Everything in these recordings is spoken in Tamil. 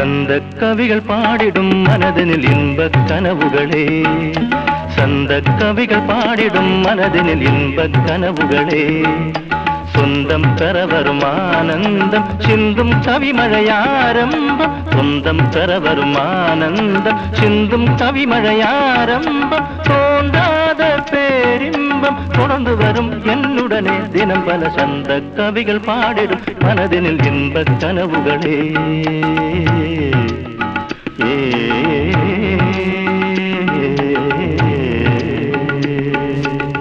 சந்த கவிகள் பாடிடும் மனதினில் இன்பக் கனவுகளே சந்த கவிகள் பாடிடும் மனதினில் இன்பக் கனவுகளே சொந்தம் பெற வரும் ஆனந்தம் சிந்தும் கவிமழையாரம்பம் சொந்தம் பெற வரும் ஆனந்தம் சிந்தும் கவிமழையாரம்பம் தோன்றாத பேரின்பம் தொடர்ந்து வரும் என்னுடனே தினம் பல சந்த கவிகள் பாடிடும் மனதினில் இன்பக் கனவுகளே ஏ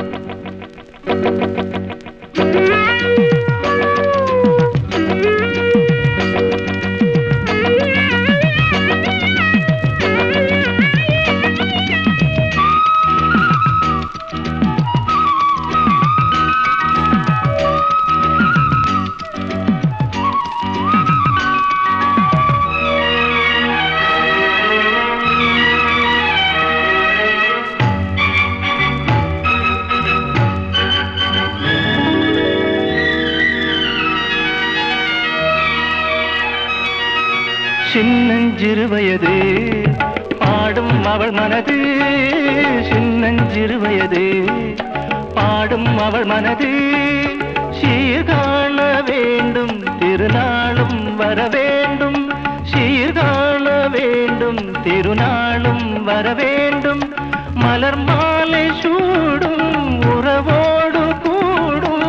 சின்னஞ்சிறு வயது பாடும் அவள் மனது சின்னஞ்சிறு வயது பாடும் அவள் மனது சீர்காண வேண்டும் திருநாளும் வர வேண்டும் சீர்காண வேண்டும் திருநாளும் வர வேண்டும் மலர் மாலை சூடும் உறவோடு கூடும்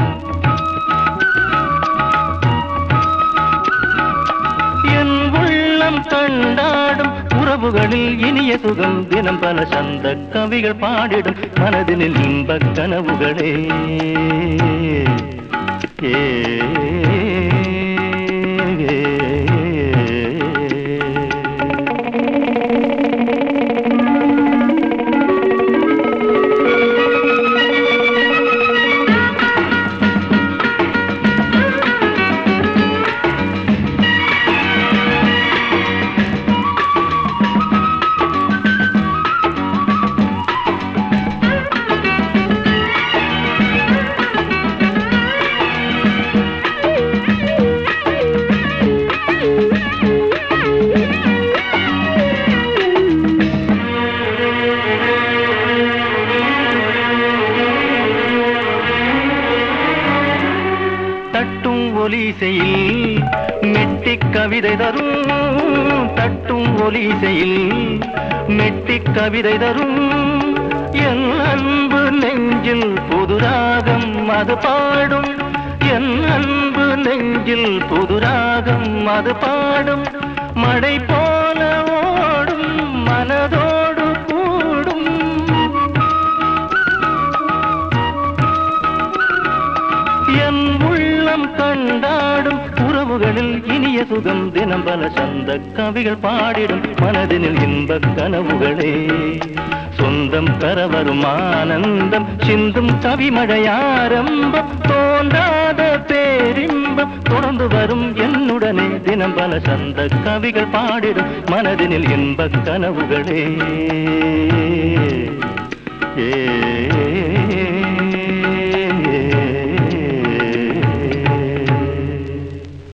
என் உள்ளம் கண்டாடும் உறவுகளில் இனிய சுகம் தினம் பல சந்த கவிகள் பாடிடும் மனதினில் இன்பக் கனவுகளே ஏ தட்டும் ஒலிசையில் மெட்டிக் கவிதை தரும் தட்டும் ஒலிசையில் மெட்டிக் கவிதை தரும் என் அன்பு நெஞ்சில் புதுராகம் அது பாடும் என் அன்பு நெஞ்சில் புதுராகம் அது பாடும் மழை போல ஓடும் மனதோடு கூடும் என் உள்ளம் கண்டாடும் உறவுகளில் இனிய சுகம் தினம் பல சந்த கவிகள் பாடிடும் மனதினில் இன்பக் கனவுகளே சொந்தம் பெற வரும் ஆனந்தம் சிந்தும் கவிமழையாரம்பம் தோன்றாத பேரின்பம் தொடர்ந்து வரும் என்னுடனே தினம் பல சந்த கவிகள் பாடிடும் மனதினில் இன்பக் கனவுகளே ஏ